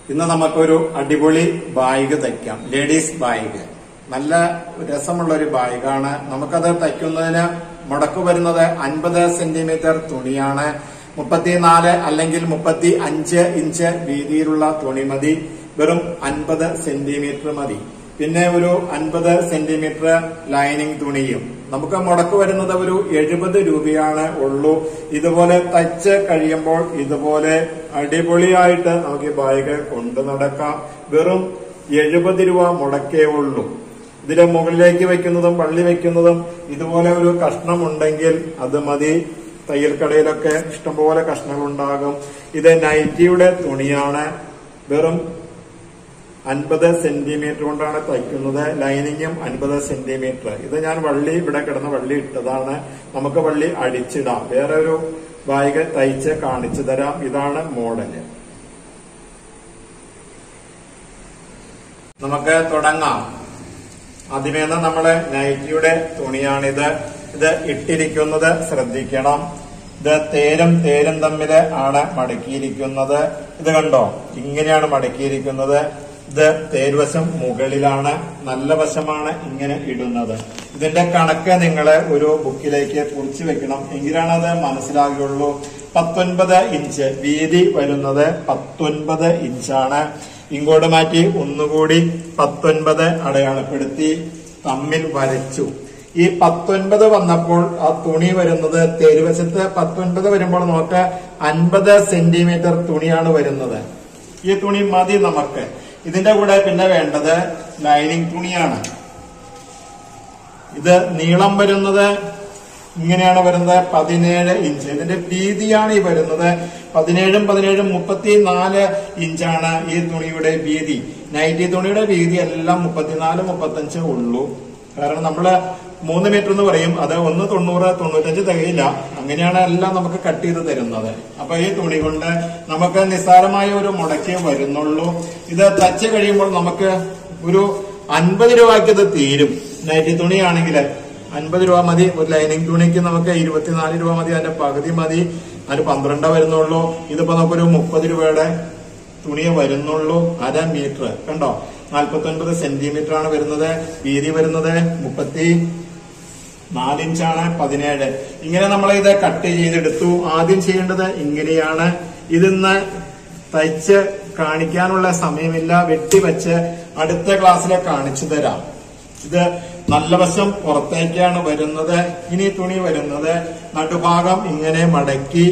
ഇന്ന് നമുക്കൊരു അടിപൊളി ബാഗ് തയ്ക്കാം ലേഡീസ് ബാഗ് നല്ല രസമുള്ള ഒരു ബാഗാണ് നമുക്കത് തയ്ക്കുന്നതിന് മുടക്ക് വരുന്നത് അൻപത് സെന്റിമീറ്റർ തുണിയാണ് മുപ്പത്തിനാല് അല്ലെങ്കിൽ മുപ്പത്തി അഞ്ച് ഇഞ്ച് വീതിയിലുള്ള തുണി മതി വെറും അൻപത് സെന്റിമീറ്റർ മതി പിന്നെ ഒരു അൻപത് സെന്റിമീറ്റർ ലൈനിങ് തുണിയും നമുക്ക് മുടക്ക് വരുന്നത് ഒരു എഴുപത് രൂപയാണ് ഉള്ളൂ ഇതുപോലെ തയ്ച്ച് കഴിയുമ്പോൾ ഇതുപോലെ അടിപൊളിയായിട്ട് നമുക്ക് ഈ ബാഗ് കൊണ്ടു നടക്കാം വെറും എഴുപത് രൂപ മുടക്കേ ഉള്ളൂ ഇതിന്റെ മുകളിലേക്ക് വെക്കുന്നതും പള്ളി വെക്കുന്നതും ഇതുപോലെ ഒരു കഷ്ണം ഉണ്ടെങ്കിൽ അത് മതി തയ്യൽ കടയിലൊക്കെ ഇഷ്ടംപോലെ കഷ്ണങ്ങൾ ഉണ്ടാകും ഇത് നൈറ്റിയുടെ തുണിയാണ് വെറും അൻപത് സെന്റിമീറ്റർ കൊണ്ടാണ് തയ്ക്കുന്നത് ലൈനിങ്ങും അൻപത് സെന്റിമീറ്റർ ഇത് ഞാൻ വള്ളി ഇവിടെ കിടന്ന വള്ളി ഇട്ടതാണ് നമുക്ക് വള്ളി അടിച്ചിടാം വേറെ ഒരു ബാഗ് തയ്ച്ച് കാണിച്ചു തരാം ഇതാണ് മോഡല് നമുക്ക് തുടങ്ങാം ആദ്യമേ നമ്മള് നൈറ്റിയുടെ തുണിയാണിത് ഇത് ഇട്ടിരിക്കുന്നത് ശ്രദ്ധിക്കണം ഇത് തേരും തേരും തമ്മിൽ ആണ് മടക്കിയിരിക്കുന്നത് ഇത് കണ്ടോ ഇങ്ങനെയാണ് മടക്കിയിരിക്കുന്നത് ഇത് തേരുവശം മുകളിലാണ് നല്ല വശമാണ് ഇങ്ങനെ ഇടുന്നത് ഇതിന്റെ കണക്ക് നിങ്ങൾ ഒരു ബുക്കിലേക്ക് കുറിച്ചു വെക്കണം എങ്കിലാണ് അത് മനസ്സിലാകുകയുള്ളൂ പത്തൊൻപത് ഇഞ്ച് വീതി വരുന്നത് പത്തൊൻപത് ഇഞ്ചാണ് ഇങ്ങോട്ട് മാറ്റി ഒന്നുകൂടി പത്തൊൻപത് അടയാളപ്പെടുത്തി തമ്മിൽ വരച്ചു ഈ പത്തൊൻപത് വന്നപ്പോൾ ആ തുണി വരുന്നത് തെരുവശത്ത് പത്തൊൻപത് വരുമ്പോൾ നമുക്ക് അൻപത് സെന്റിമീറ്റർ തുണിയാണ് വരുന്നത് ഈ തുണി മതി നമുക്ക് ഇതിന്റെ കൂടെ പിന്നെ വേണ്ടത് ലൈനിങ് തുണിയാണ് ഇത് നീളം വരുന്നത് ഇങ്ങനെയാണ് വരുന്നത് പതിനേഴ് ഇഞ്ച് ഇതിന്റെ വീതിയാണ് ഈ വരുന്നത് പതിനേഴും പതിനേഴും മുപ്പത്തിനാല് ഇഞ്ചാണ് ഈ തുണിയുടെ വീതി നൈറ്റി തുണിയുടെ വീതി എല്ലാം മുപ്പത്തിനാല് മുപ്പത്തഞ്ച് ഉള്ളൂ കാരണം നമ്മള് മൂന്ന് മീറ്റർ എന്ന് പറയും അത് ഒന്ന് തൊണ്ണൂറ് തൊണ്ണൂറ്റഞ്ച് തികയില്ല അങ്ങനെയാണ് എല്ലാം നമുക്ക് കട്ട് ചെയ്ത് തരുന്നത് അപ്പൊ ഈ തുണി കൊണ്ട് നമുക്ക് നിസ്സാരമായ ഒരു മുടക്കേ വരുന്നുള്ളൂ ഇത് തച്ച് കഴിയുമ്പോൾ നമുക്ക് ഒരു അൻപത് രൂപയ്ക്ക് ഇത് തീരും നൈറ്റി തുണിയാണെങ്കിൽ അൻപത് രൂപ മതി ഒരു ലൈനിങ് തുണിക്ക് നമുക്ക് ഇരുപത്തിനാല് രൂപ മതി അതിന്റെ പകുതി മതി അതിന് പന്ത്രണ്ട് വരുന്നുള്ളൂ ഇതിപ്പോ നമുക്കൊരു മുപ്പത് രൂപയുടെ തുണിയെ വരുന്നുള്ളൂ അര മീറ്റർ കണ്ടോ നാൽപ്പത്തി ഒൻപത് സെന്റിമീറ്റർ ആണ് വരുന്നത് വീതി വരുന്നത് മുപ്പത്തി നാലിഞ്ചാണ് പതിനേഴ് ഇങ്ങനെ നമ്മൾ ഇത് കട്ട് ചെയ്തെടുത്തു ആദ്യം ചെയ്യേണ്ടത് ഇങ്ങനെയാണ് ഇതിന്ന് തയ്ച്ച് കാണിക്കാനുള്ള സമയമില്ല വെട്ടിവെച്ച് അടുത്ത ക്ലാസ്സിൽ കാണിച്ചു തരാം ഇത് നല്ല വശം പുറത്തേക്കാണ് വരുന്നത് ഇനി തുണി വരുന്നത് നടുഭാഗം ഇങ്ങനെ മടക്കി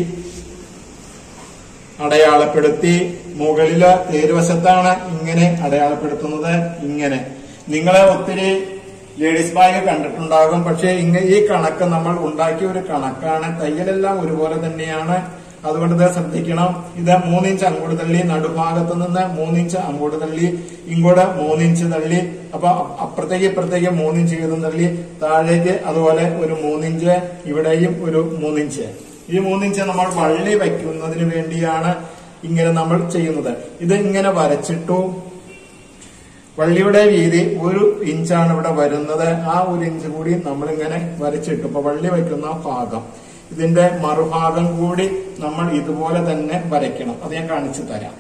അടയാളപ്പെടുത്തി മുകളില് തേരുവശത്താണ് ഇങ്ങനെ അടയാളപ്പെടുത്തുന്നത് ഇങ്ങനെ നിങ്ങളെ ഒത്തിരി ലേഡീസ് ബാഗ് കണ്ടിട്ടുണ്ടാകും പക്ഷെ ഇങ്ങ ഈ കണക്ക് നമ്മൾ ഉണ്ടാക്കിയ ഒരു കണക്കാണ് തയ്യലെല്ലാം ഒരുപോലെ തന്നെയാണ് അതുകൊണ്ട് ഇത് ശ്രദ്ധിക്കണം ഇത് മൂന്നിഞ്ച് അങ്ങോട്ട് തള്ളി നടുഭാഗത്ത് നിന്ന് മൂന്നിഞ്ച് അങ്ങോട്ട് തള്ളി ഇങ്ങോട്ട് മൂന്നിഞ്ച് തള്ളി അപ്പൊ അപ്പുറത്തേക്ക് ഇപ്പുറത്തേക്ക് മൂന്നിഞ്ച് വീതം തള്ളി താഴേക്ക് അതുപോലെ ഒരു മൂന്നിഞ്ച് ഇവിടെയും ഒരു മൂന്നിഞ്ച് ഈ മൂന്നിഞ്ച് നമ്മൾ വള്ളി വയ്ക്കുന്നതിന് വേണ്ടിയാണ് ഇങ്ങനെ നമ്മൾ ചെയ്യുന്നത് ഇത് ഇങ്ങനെ വരച്ചിട്ടു വള്ളിയുടെ വീതി ഒരു ഇഞ്ചാണ് ഇവിടെ വരുന്നത് ആ ഒരു ഇഞ്ച് കൂടി നമ്മൾ ഇങ്ങനെ വരച്ചിട്ടു ഇപ്പൊ വള്ളി വയ്ക്കുന്ന ഭാഗം ഇതിന്റെ മറുഭാഗം കൂടി നമ്മൾ ഇതുപോലെ തന്നെ വരയ്ക്കണം അത് ഞാൻ കാണിച്ചു തരാം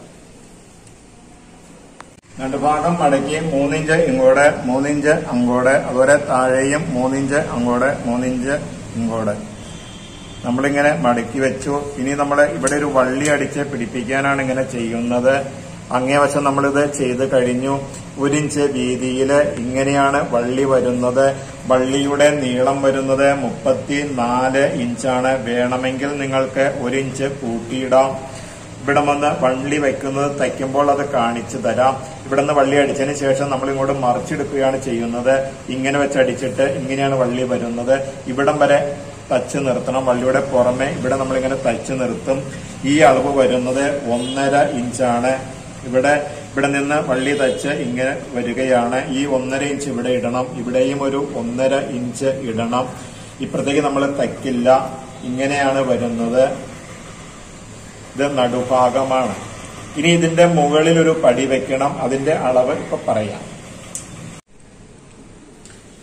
രണ്ട് ഭാഗം മടക്കി മൂന്നിഞ്ച് ഇങ്ങോട്ട് മൂന്നിഞ്ച് അങ്ങോട്ട് അതുപോലെ താഴെയും മൂന്നിഞ്ച് അങ്ങോട്ട് മൂന്നിഞ്ച് ഇങ്ങോട്ട് നമ്മളിങ്ങനെ മടക്കി വെച്ചു ഇനി നമ്മൾ ഇവിടെ ഒരു വള്ളി അടിച്ച് പിടിപ്പിക്കാനാണ് ഇങ്ങനെ ചെയ്യുന്നത് അങ്ങേ വശം നമ്മളിത് ചെയ്ത് കഴിഞ്ഞു ഒരു ഇഞ്ച് വീതിയിൽ ഇങ്ങനെയാണ് വള്ളി വരുന്നത് വള്ളിയുടെ നീളം വരുന്നത് മുപ്പത്തി നാല് ഇഞ്ചാണ് വേണമെങ്കിൽ നിങ്ങൾക്ക് ഒരു ഇഞ്ച് കൂട്ടിയിടാം ഇവിടെ വന്ന് വള്ളി വെക്കുന്നത് തയ്ക്കുമ്പോൾ അത് കാണിച്ചു തരാം ഇവിടെ നിന്ന് വള്ളി അടിച്ചതിന് ശേഷം നമ്മൾ ഇങ്ങോട്ട് മറിച്ചെടുക്കുകയാണ് ചെയ്യുന്നത് ഇങ്ങനെ വെച്ചടിച്ചിട്ട് ഇങ്ങനെയാണ് വള്ളി വരുന്നത് ഇവിടം വരെ തച്ച് നിർത്തണം വള്ളിയുടെ പുറമെ ഇവിടെ നമ്മളിങ്ങനെ തച്ച് നിർത്തും ഈ അളവ് വരുന്നത് ഒന്നര ഇഞ്ചാണ് ഇവിടെ ഇവിടെ നിന്ന് വള്ളി തച്ച് ഇങ്ങനെ വരികയാണ് ഈ ഒന്നര ഇഞ്ച് ഇവിടെ ഇടണം ഇവിടെയും ഒരു ഒന്നര ഇഞ്ച് ഇടണം ഇപ്പുറത്തേക്ക് നമ്മൾ തയ്ക്കില്ല ഇങ്ങനെയാണ് വരുന്നത് ഇത് നടുഭാഗമാണ് ഇനി ഇതിന്റെ മുകളിൽ ഒരു പടി വെക്കണം അതിന്റെ അളവ് ഇപ്പൊ പറയാം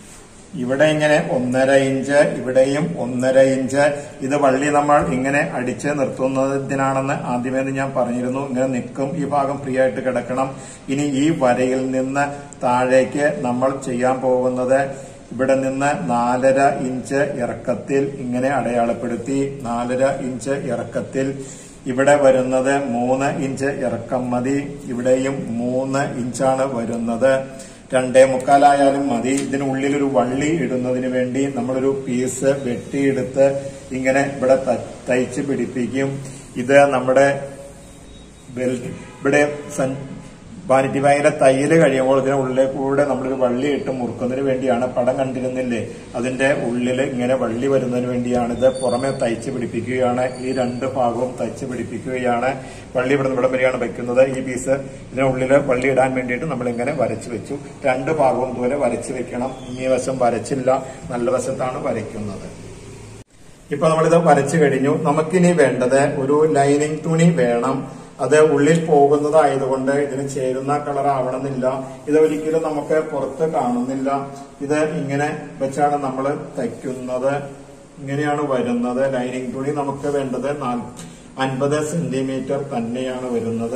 ഇവിടെ ഇങ്ങനെ ഒന്നര ഇഞ്ച് ഇവിടെയും ഒന്നര ഇഞ്ച് ഇത് വള്ളി നമ്മൾ ഇങ്ങനെ അടിച്ച് നിർത്തുന്നതിനാണെന്ന് ആദ്യമേ ഞാൻ പറഞ്ഞിരുന്നു ഇങ്ങനെ നിൽക്കും ഈ ഭാഗം ഫ്രീ ആയിട്ട് കിടക്കണം ഇനി ഈ വരയിൽ നിന്ന് താഴേക്ക് നമ്മൾ ചെയ്യാൻ പോകുന്നത് ഇവിടെ നിന്ന് നാലര ഇഞ്ച് ഇറക്കത്തിൽ ഇങ്ങനെ അടയാളപ്പെടുത്തി നാലര ഇഞ്ച് ഇറക്കത്തിൽ ഇവിടെ വരുന്നത് മൂന്ന് ഇഞ്ച് ഇറക്കം മതി ഇവിടെയും മൂന്ന് ഇഞ്ചാണ് വരുന്നത് രണ്ടേ മുക്കാലായാലും മതി ഇതിനുള്ളിൽ ഒരു വള്ളി ഇടുന്നതിന് വേണ്ടി നമ്മളൊരു പീസ് വെട്ടിയെടുത്ത് ഇങ്ങനെ ഇവിടെ ത- തയ്ച്ച് പിടിപ്പിക്കും ഇത് നമ്മുടെ ബെൽറ്റ് ഇവിടെ സൻ- വാനിറ്റി ബാഗിന്റെ തയ്യല് കഴിയുമ്പോൾ ഇതിന് ഉള്ളിൽ കൂടെ നമ്മളൊരു വള്ളി ഇട്ട് മുറുക്കുന്നതിന് വേണ്ടിയാണ് പടം കണ്ടിരുന്നില്ലേ അതിന്റെ ഉള്ളിൽ ഇങ്ങനെ വള്ളി വരുന്നതിന് വേണ്ടിയാണ് ഇത് പുറമെ തയ്ച്ച് പിടിപ്പിക്കുകയാണ് ഈ രണ്ട് ഭാഗവും തയ്ച്ച് പിടിപ്പിക്കുകയാണ് വള്ളി ഇവിടെ ഇവിടെ വരെയാണ് വെക്കുന്നത് ഈ പീസ് ഇതിനുള്ളിൽ വള്ളി ഇടാൻ വേണ്ടിയിട്ട് നമ്മൾ ഇങ്ങനെ വരച്ചു വെച്ചു രണ്ട് ഭാഗവും ഇതുപോലെ വരച്ചു വെക്കണം ഈ വശം വരച്ചില്ല നല്ല വശത്താണ് വരയ്ക്കുന്നത് ഇപ്പൊ നമ്മളിത് വരച്ചു കഴിഞ്ഞു നമുക്കിനി വേണ്ടത് ഒരു ലൈനിങ് തുണി വേണം അത് ഉള്ളിൽ പോകുന്നതായതുകൊണ്ട് ഇതിന് ചേരുന്ന കളർ ആവണമെന്നില്ല ഇത് ഒരിക്കലും നമുക്ക് പുറത്ത് കാണുന്നില്ല ഇത് ഇങ്ങനെ വെച്ചാണ് നമ്മൾ തയ്ക്കുന്നത് ഇങ്ങനെയാണ് വരുന്നത് ലൈനിങ് തുണി നമുക്ക് വേണ്ടത് നാല് അൻപത് സെന്റിമീറ്റർ തന്നെയാണ് വരുന്നത്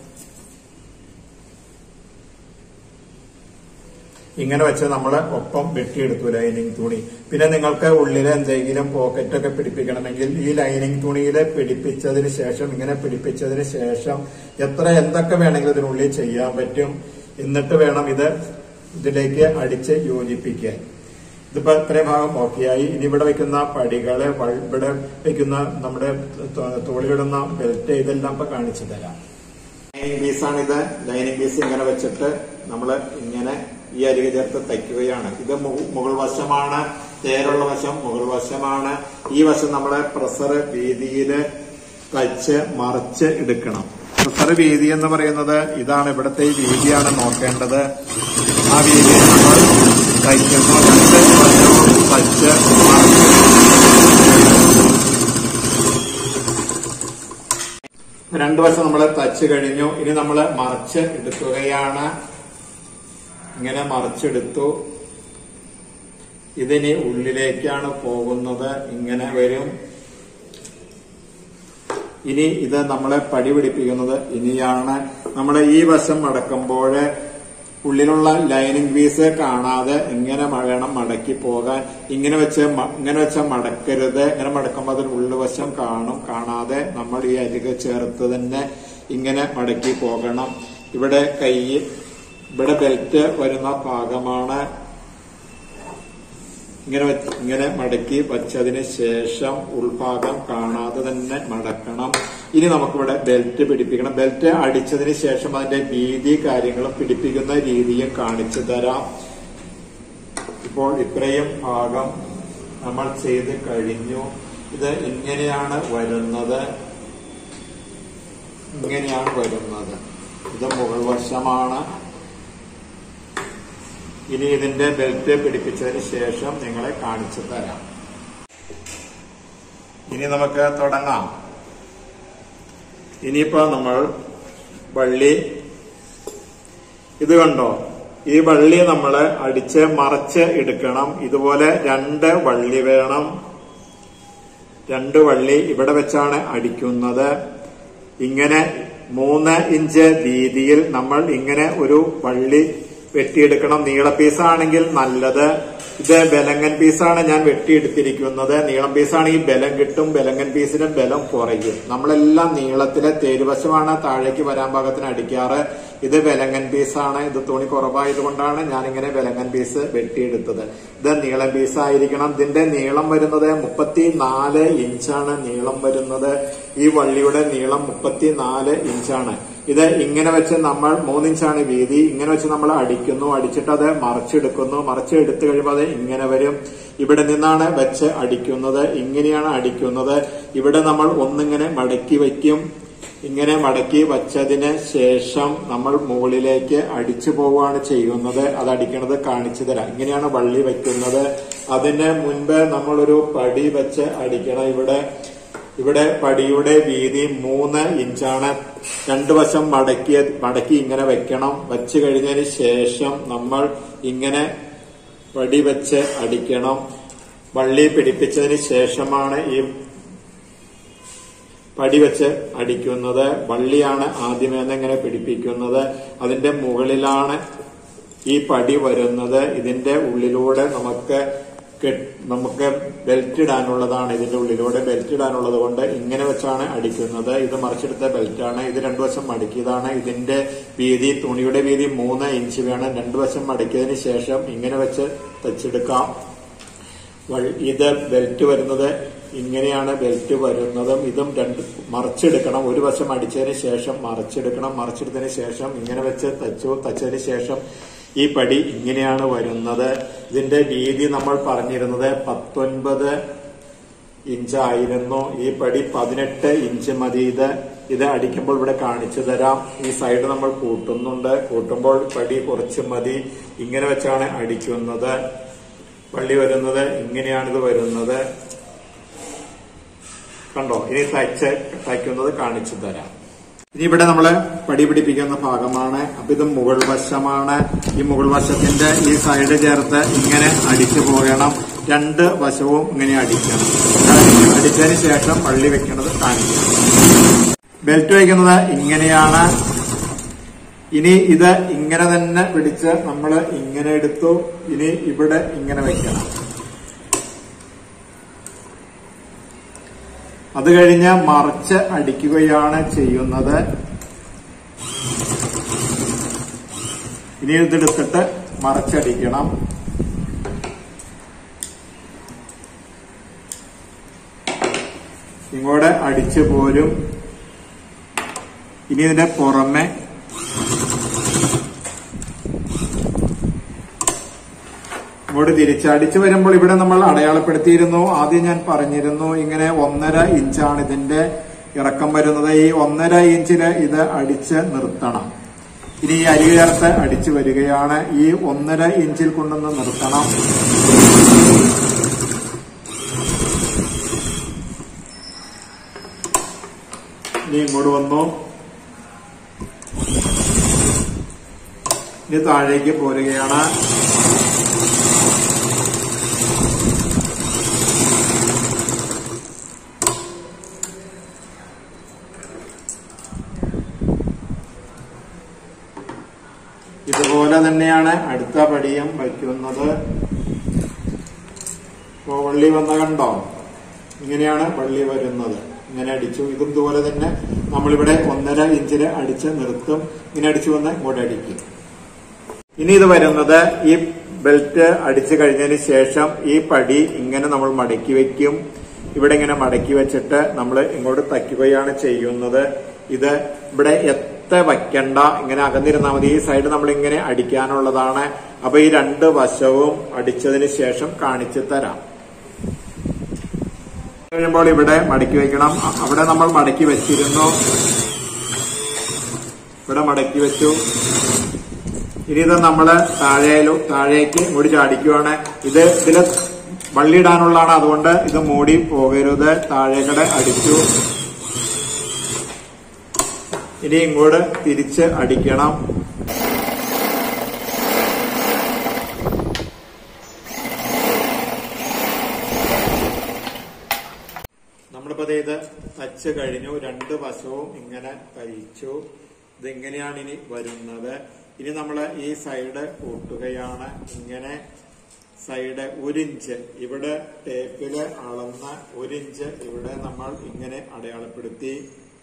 ഇങ്ങനെ വെച്ച് നമ്മൾ ഒപ്പം വെട്ടിയെടുത്തു ലൈനിങ് തുണി പിന്നെ നിങ്ങൾക്ക് ഉള്ളിൽ എന്തെങ്കിലും പോക്കറ്റ് ഒക്കെ പിടിപ്പിക്കണമെങ്കിൽ ഈ ലൈനിങ് തുണിയിൽ പിടിപ്പിച്ചതിന് ശേഷം ഇങ്ങനെ പിടിപ്പിച്ചതിന് ശേഷം എത്ര എന്തൊക്കെ വേണമെങ്കിലും ഇതിനുള്ളിൽ ചെയ്യാൻ പറ്റും എന്നിട്ട് വേണം ഇത് ഇതിലേക്ക് അടിച്ച് യോജിപ്പിക്കാൻ ഇതിപ്പോ ഇത്രയും ഭാഗം ഓക്കെയായി ഇനി ഇവിടെ വെക്കുന്ന പടികള് വൾ- ഇവിടെ വെക്കുന്ന നമ്മുടെ ത- തോളിലിടുന്ന ബെൽറ്റ് ഇതെല്ലാം ഇപ്പൊ കാണിച്ചു തരാം ലൈനിങ് പീസാണ് ഇത് ലൈനിങ് പീസ് ഇങ്ങനെ വെച്ചിട്ട് നമ്മൾ ഇങ്ങനെ ഈ അരികെ ചേർത്ത് തയ്ക്കുകയാണ് ഇത് മു- മുകൾ വശമാണ് തേരുള്ള വശം മുകൾ വശമാണ് ഈ വശം നമ്മളെ പ്രസർ വീതിയില് തയ്ച്ച് മറിച്ച് എടുക്കണം പ്രസർ വീതി എന്ന് പറയുന്നത് ഇതാണ് ഇവിടുത്തെ ഈ വീതിയാണ് നോക്കേണ്ടത് ആ വീതി നമ്മൾ തയ്ക്കുമ്പോൾ രണ്ട് വശവും തയ്ച്ച് മറിച്ച് രണ്ടു വശം നമ്മൾ തച്ച് കഴിഞ്ഞു ഇനി നമ്മൾ മറിച്ച് എടുക്കുകയാണ് ഇങ്ങനെ മറിച്ചെടുത്തു ഇതിനി ഉള്ളിലേക്കാണ് പോകുന്നത് ഇങ്ങനെ വരും ഇനി ഇത് നമ്മളെ പടി പിടിപ്പിക്കുന്നത് ഇനിയാണ് നമ്മൾ ഈ വശം മടക്കുമ്പോൾ ഉള്ളിലുള്ള ലൈനിങ് പീസ് കാണാതെ ഇങ്ങനെ മ- വേണം മടക്കി പോകാൻ ഇങ്ങനെ വെച്ച് മ- ഇങ്ങനെ വെച്ച മടക്കരുത് ഇങ്ങനെ മടക്കുമ്പോൾ അതിന് ഉള്ളുവശം കാണും കാണാതെ നമ്മൾ ഈ അരികെ ചേർത്ത് തന്നെ ഇങ്ങനെ മടക്കി പോകണം ഇവിടെ കൈ ഇവിടെ ബെൽറ്റ് വരുന്ന ഭാഗമാണ് ഇങ്ങനെ വെച്ച് ഇങ്ങനെ മടക്കി വച്ചതിന് ശേഷം ഉൾഭാഗം കാണാതെ തന്നെ മടക്കണം ഇനി നമുക്കിവിടെ ബെൽറ്റ് പിടിപ്പിക്കണം ബെൽറ്റ് അടിച്ചതിന് ശേഷം അതിന്റെ വീതി കാര്യങ്ങളും പിടിപ്പിക്കുന്ന രീതിയും കാണിച്ചു തരാം ഇപ്പോൾ ഇത്രയും ഭാഗം നമ്മൾ ചെയ്ത് കഴിഞ്ഞു ഇത് ഇങ്ങനെയാണ് വരുന്നത് ഇങ്ങനെയാണ് വരുന്നത് ഇത് മുകൾ വശമാണ് ഇനി ഇതിന്റെ ബെൽറ്റ് പിടിപ്പിച്ചതിന് ശേഷം നിങ്ങളെ കാണിച്ചു തരാം ഇനി നമുക്ക് തുടങ്ങാം ഇനിയിപ്പോ നമ്മൾ വള്ളി ഇത് കണ്ടോ ഈ വള്ളി നമ്മൾ അടിച്ച് മറച്ച് എടുക്കണം ഇതുപോലെ രണ്ട് വള്ളി വേണം രണ്ട് വള്ളി ഇവിടെ വെച്ചാണ് അടിക്കുന്നത് ഇങ്ങനെ മൂന്ന് ഇഞ്ച് വീതിയിൽ നമ്മൾ ഇങ്ങനെ ഒരു വള്ളി വെട്ടിയെടുക്കണം നീള പീസാണെങ്കിൽ നല്ലത് ഇത് ബലങ്ങൻ പീസാണ് ഞാൻ വെട്ടിയെടുത്തിരിക്കുന്നത് നീളം പീസാണെങ്കിൽ ബലം കിട്ടും ബലങ്ങൻ പീസിന് ബലം കുറയും നമ്മളെല്ലാം നീളത്തിലെ തേരുവശമാണ് താഴേക്ക് വരാൻ പാകത്തിന് അടിക്കാറ് ഇത് ബലങ്ങൻ പീസാണ് ഇത് തുണി കുറവായത് കൊണ്ടാണ് ഞാനിങ്ങനെ ബലങ്ങൻ പീസ് വെട്ടിയെടുത്തത് ഇത് നീളം പീസ് ആയിരിക്കണം ഇതിന്റെ നീളം വരുന്നത് മുപ്പത്തി നാല് ഇഞ്ചാണ് നീളം വരുന്നത് ഈ വള്ളിയുടെ നീളം മുപ്പത്തി നാല് ഇഞ്ചാണ് ഇത് ഇങ്ങനെ വെച്ച് നമ്മൾ മൂന്നിഞ്ചാണ് വീതി ഇങ്ങനെ വെച്ച് നമ്മൾ അടിക്കുന്നു അടിച്ചിട്ട് അത് മറിച്ചെടുക്കുന്നു മറിച്ചെടുത്തു കഴിയുമ്പോൾ അത് ഇങ്ങനെ വരും ഇവിടെ നിന്നാണ് വെച്ച് അടിക്കുന്നത് ഇങ്ങനെയാണ് അടിക്കുന്നത് ഇവിടെ നമ്മൾ ഒന്നിങ്ങനെ മടക്കി വയ്ക്കും ഇങ്ങനെ മടക്കി വച്ചതിന് ശേഷം നമ്മൾ മുകളിലേക്ക് അടിച്ചു പോവുകയാണ് ചെയ്യുന്നത് അത് അടിക്കണത് കാണിച്ചു തരാം ഇങ്ങനെയാണ് വള്ളി വയ്ക്കുന്നത് അതിന് മുൻപ് നമ്മളൊരു പടി വെച്ച് അടിക്കണം ഇവിടെ ഇവിടെ പടിയുടെ വീതി മൂന്ന് ഇഞ്ചാണ് രണ്ടു വശം മടക്കിയ മടക്കി ഇങ്ങനെ വെക്കണം വച്ചു കഴിഞ്ഞതിന് ശേഷം നമ്മൾ ഇങ്ങനെ വടി വെച്ച് അടിക്കണം വള്ളി പിടിപ്പിച്ചതിന് ശേഷമാണ് ഈ പടി വെച്ച് അടിക്കുന്നത് വള്ളിയാണ് ആദ്യമേ ഇങ്ങനെ പിടിപ്പിക്കുന്നത് അതിന്റെ മുകളിലാണ് ഈ പടി വരുന്നത് ഇതിന്റെ ഉള്ളിലൂടെ നമുക്ക് കെട്ട്- നമുക്ക് ബെൽറ്റ് ഇടാനുള്ളതാണ് ഇതിന്റെ ഉള്ളിലൂടെ ബെൽറ്റ് ഇടാനുള്ളത് കൊണ്ട് ഇങ്ങനെ വെച്ചാണ് അടിക്കുന്നത് ഇത് മറിച്ചെടുത്ത ബെൽറ്റാണ് ഇത് രണ്ടു വശം മടക്കിയതാണ് ഇതിന്റെ വീതി തുണിയുടെ വീതി മൂന്ന് ഇഞ്ച് വേണം രണ്ടു വശം മടക്കിയതിന് ശേഷം ഇങ്ങനെ വെച്ച് തച്ചെടുക്കാം വൾ- ഇത് ബെൽറ്റ് വരുന്നത് ഇങ്ങനെയാണ് ബെൽറ്റ് വരുന്നതും ഇതും രണ്ട് മറിച്ചെടുക്കണം ഒരു വശം അടിച്ചതിന് ശേഷം മറിച്ചെടുക്കണം മറിച്ചെടുത്തതിന് ശേഷം ഇങ്ങനെ വെച്ച് തച്ചു തച്ചതിന് ശേഷം ഈ പടി ഇങ്ങനെയാണ് വരുന്നത് ഇതിന്റെ വീതി നമ്മൾ പറഞ്ഞിരുന്നത് പത്തൊൻപത് ഇഞ്ചായിരുന്നു ഈ പടി പതിനെട്ട് ഇഞ്ച് മതി ഇത് ഇത് അടിക്കുമ്പോൾ ഇവിടെ കാണിച്ചു തരാം ഈ സൈഡ് നമ്മൾ കൂട്ടുന്നുണ്ട് കൂട്ടുമ്പോൾ പടി കുറച്ച് മതി ഇങ്ങനെ വെച്ചാണ് അടിക്കുന്നത് പള്ളി വരുന്നത് ഇങ്ങനെയാണിത് വരുന്നത് കണ്ടോ ഇനി തയ്ച്ച് തയ്ക്കുന്നത് കാണിച്ചു തരാം ഇനി ഇവിടെ നമ്മള് പടി പിടിപ്പിക്കുന്ന ഭാഗമാണ് അപ്പൊ ഇത് മുകൾ വശമാണ് ഈ മുകൾ വശത്തിന്റെ ഈ സൈഡ് ചേർത്ത് ഇങ്ങനെ അടിച്ചു പോകണം രണ്ട് വശവും ഇങ്ങനെ അടിക്കണം അടിച്ചതിന് ശേഷം പള്ളി വെക്കുന്നത് കാണിക്കണം ബെൽറ്റ് വയ്ക്കുന്നത് ഇങ്ങനെയാണ് ഇനി ഇത് ഇങ്ങനെ തന്നെ പിടിച്ച് നമ്മൾ ഇങ്ങനെ എടുത്തു ഇനി ഇവിടെ ഇങ്ങനെ വെക്കണം അത് കഴിഞ്ഞ് മറിച്ച് അടിക്കുകയാണ് ചെയ്യുന്നത് ഇനി ഇതെടുത്തിട്ട് മറിച്ചടിക്കണം ഇങ്ങോട്ട് അടിച്ചു പോരും ഇനി ഇതിന്റെ പുറമെ ഇങ്ങോട്ട് തിരിച്ചടിച്ചു വരുമ്പോൾ ഇവിടെ നമ്മൾ അടയാളപ്പെടുത്തിയിരുന്നു ആദ്യം ഞാൻ പറഞ്ഞിരുന്നു ഇങ്ങനെ ഒന്നര ഇഞ്ചാണ് ഇതിന്റെ ഇറക്കം വരുന്നത് ഈ ഒന്നര ഇഞ്ചില് ഇത് അടിച്ച് നിർത്തണം ഇനി ഈ അരി ചേർത്ത് അടിച്ചു വരികയാണ് ഈ ഒന്നര ഇഞ്ചിൽ കൊണ്ടുവന്ന് നിർത്തണം ഇനി ഇങ്ങോട്ട് വന്നു ഇനി താഴേക്ക് പോരുകയാണ് ഇതുപോലെ തന്നെയാണ് അടുത്ത പടിയും വയ്ക്കുന്നത് ഇപ്പോ വള്ളി വന്ന കണ്ടോ ഇങ്ങനെയാണ് വള്ളി വരുന്നത് ഇങ്ങനെ അടിച്ചു ഇതും ഇതുപോലെ തന്നെ നമ്മളിവിടെ ഒന്നര ഇഞ്ചില് അടിച്ച് നിർത്തും ഇങ്ങനെ അടിച്ചു വന്ന് ഇങ്ങോട്ട് അടിക്കും ഇനി ഇത് വരുന്നത് ഈ ബെൽറ്റ് അടിച്ചു കഴിഞ്ഞതിന് ശേഷം ഈ പടി ഇങ്ങനെ നമ്മൾ മടക്കി വെക്കും ഇവിടെ ഇങ്ങനെ മടക്കി വെച്ചിട്ട് നമ്മൾ ഇങ്ങോട്ട് തയ്ക്കുകയാണ് ചെയ്യുന്നത് ഇത് ഇവിടെ എത്ത വയ്ക്കണ്ട ഇങ്ങനെ അകന്നിരുന്നാൽ മതി ഈ സൈഡ് നമ്മൾ ഇങ്ങനെ അടിക്കാനുള്ളതാണ് അപ്പൊ ഈ രണ്ട് വശവും അടിച്ചതിന് ശേഷം കാണിച്ചു തരാം കഴിയുമ്പോൾ ഇവിടെ മടക്കി വെക്കണം അ- അവിടെ നമ്മൾ മടക്കി വെച്ചിരുന്നു ഇവിടെ മടക്കി വെച്ചു ഇനി ഇത് നമ്മള് താഴേലു താഴേക്ക് ഇങ്ങോട്ട് ചാടിക്കുവാണ് ഇത് ഇതില് വള്ളിയിടാനുള്ളതാണ് അതുകൊണ്ട് ഇത് മൂടി പോകരുത് താഴേക്കടെ അടിച്ചു ഇനി ഇങ്ങോട്ട് തിരിച്ച് അടിക്കണം നമ്മളിപ്പോ ദേ ഇത് തച്ച് കഴിഞ്ഞു രണ്ട് വശവും ഇങ്ങനെ തയ്ച്ചു ഇതിങ്ങനെയാണ് ഇനി വരുന്നത് ഇനി നമ്മൾ ഈ സൈഡ് കൂട്ടുകയാണ് ഇങ്ങനെ സൈഡ് ഒരിഞ്ച് ഇവിടെ ടേപ്പില് അളന്ന ഒരിഞ്ച് ഇവിടെ നമ്മൾ ഇങ്ങനെ അടയാളപ്പെടുത്തി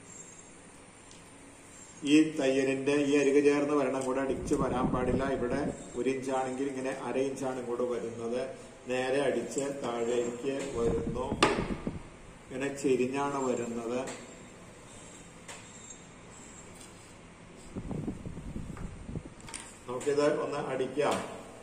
ഈ തയ്യലിന്റെ ഈ അരികു ചേർന്ന് വരണം കൂടെ അടിച്ച് വരാൻ പാടില്ല ഇവിടെ ഒരു ഇഞ്ചാണെങ്കിൽ ഇങ്ങനെ അര ഇഞ്ചാണ് ഇങ്ങോട്ട് വരുന്നത് നേരെ അടിച്ച് താഴേക്ക് വരുന്നു ഇങ്ങനെ ചെരിഞ്ഞാണ് വരുന്നത് നമുക്കിത് ഒന്ന് അടിക്കാം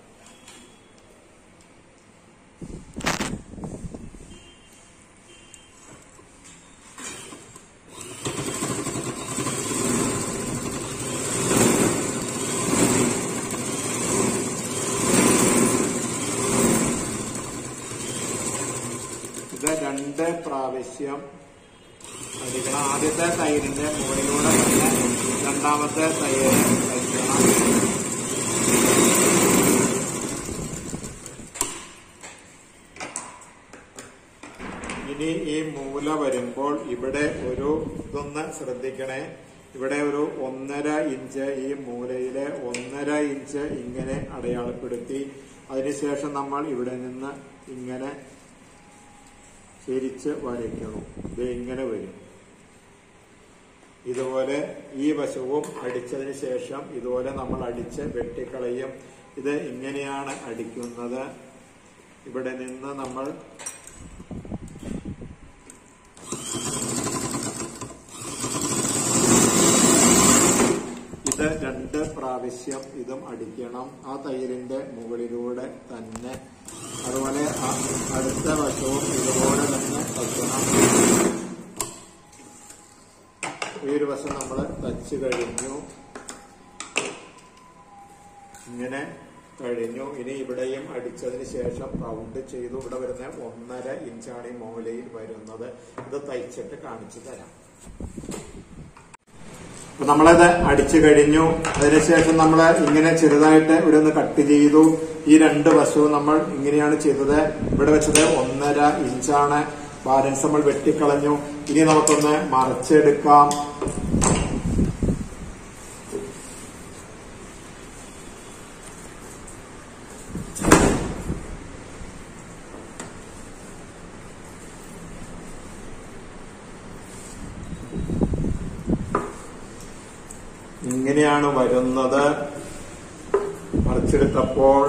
ഇത് രണ്ട് പ്രാവശ്യം അടിക്കണം ആദ്യത്തെ തൈരിന്റെ മുകളിലൂടെ തന്നെ രണ്ടാമത്തെ തൈര് വയ്ക്കണം ഇവിടെ ഒരു ഇതൊന്ന് ശ്രദ്ധിക്കണേ ഇവിടെ ഒരു ഒന്നര ഇഞ്ച് ഈ മൂലയിലെ ഒന്നര ഇഞ്ച് ഇങ്ങനെ അടയാളപ്പെടുത്തി അതിനുശേഷം നമ്മൾ ഇവിടെ നിന്ന് ഇങ്ങനെ തിരിച്ച് വരയ്ക്കണം ഇത് ഇങ്ങനെ വരും ഇതുപോലെ ഈ വശവും അടിച്ചതിന് ശേഷം ഇതുപോലെ നമ്മൾ അടിച്ച് വെട്ടിക്കളയും ഇത് ഇങ്ങനെയാണ് അടിക്കുന്നത് ഇവിടെ നിന്ന് നമ്മൾ ഇത് രണ്ട് പ്രാവശ്യം ഇതും അടിക്കണം ആ തൈരിന്റെ മുകളിലൂടെ തന്നെ അതുപോലെ ആ അടുത്ത വശവും ഇതുപോലെ തന്നെ തയ്ക്കണം ഈ ഒരു വശം നമ്മൾ തച്ച് കഴിഞ്ഞു ഇങ്ങനെ കഴിഞ്ഞു ഇനി ഇവിടെയും അടിച്ചതിന് ശേഷം റൗണ്ട് ചെയ്തു ഇവിടെ വരുന്ന ഒന്നര ഇഞ്ചാണ് ഈ മൂലയിൽ വരുന്നത് ഇത് തയ്ച്ചിട്ട് കാണിച്ചു തരാം അപ്പൊ നമ്മളത് അടിച്ചു കഴിഞ്ഞു അതിനുശേഷം നമ്മൾ ഇങ്ങനെ ചെറുതായിട്ട് ഇവിടെ ഒന്ന് കട്ട് ചെയ്തു ഈ രണ്ട് വശവും നമ്മൾ ഇങ്ങനെയാണ് ചെയ്തത് ഇവിടെ വെച്ചത് ഒന്നര ഇഞ്ചാണ് ബാലൻസ് നമ്മൾ വെട്ടിക്കളഞ്ഞു ഇനി നമുക്കൊന്ന് മറച്ചെടുക്കാം ഇങ്ങനെയാണ് വരുന്നത് മറിച്ചെടുത്തപ്പോൾ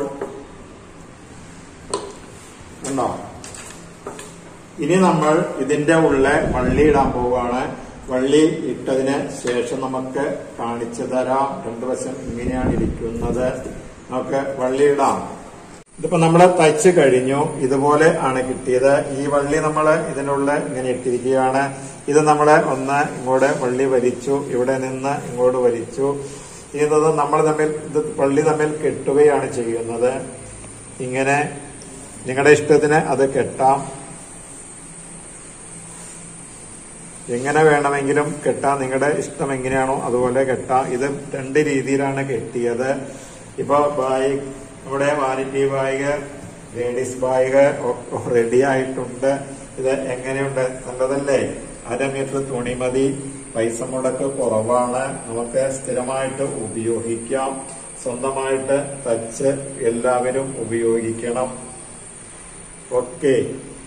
ഉണ്ടോ ഇനി നമ്മൾ ഇതിന്റെ ഉള്ളിൽ വള്ളി ഇടാൻ പോവുകയാണ് വള്ളി ഇട്ടതിന് ശേഷം നമുക്ക് കാണിച്ചു തരാം രണ്ടു വശം ഇങ്ങനെയാണ് ഇരിക്കുന്നത് നമുക്ക് വള്ളി ഇടാം ഇതിപ്പോ നമ്മൾ തയ്ച്ച് കഴിഞ്ഞു ഇതുപോലെ ആണ് കിട്ടിയത് ഈ വള്ളി നമ്മൾ ഇതിനുള്ള ഇങ്ങനെ ഇട്ടിരിക്കുകയാണ് ഇത് നമ്മൾ ഒന്ന് ഇങ്ങോട്ട് വള്ളി വലിച്ചു ഇവിടെ നിന്ന് ഇങ്ങോട്ട് വലിച്ചു ഇത് നമ്മൾ തമ്മിൽ ഇത് വള്ളി തമ്മിൽ കെട്ടുകയാണ് ചെയ്യുന്നത് ഇങ്ങനെ നിങ്ങളുടെ ഇഷ്ടത്തിന് അത് കെട്ടാം എങ്ങനെ വേണമെങ്കിലും കെട്ടാം നിങ്ങളുടെ ഇഷ്ടം എങ്ങനെയാണോ അതുപോലെ കെട്ടാം ഇത് രണ്ട് രീതിയിലാണ് കെട്ടിയത് ഇപ്പൊ ബാഗ് നമ്മുടെ vanity bag ladies bag ready ആയിട്ടുണ്ട് ഇത് എങ്ങനെയുണ്ട് നല്ലതല്ലേ അര മീറ്റർ തുണി മതി പൈസ മുടക്ക് കുറവാണ് നമുക്ക് സ്ഥിരമായിട്ട് ഉപയോഗിക്കാം സ്വന്തമായിട്ട് തച്ച് എല്ലാവരും ഉപയോഗിക്കണം ഓക്കെ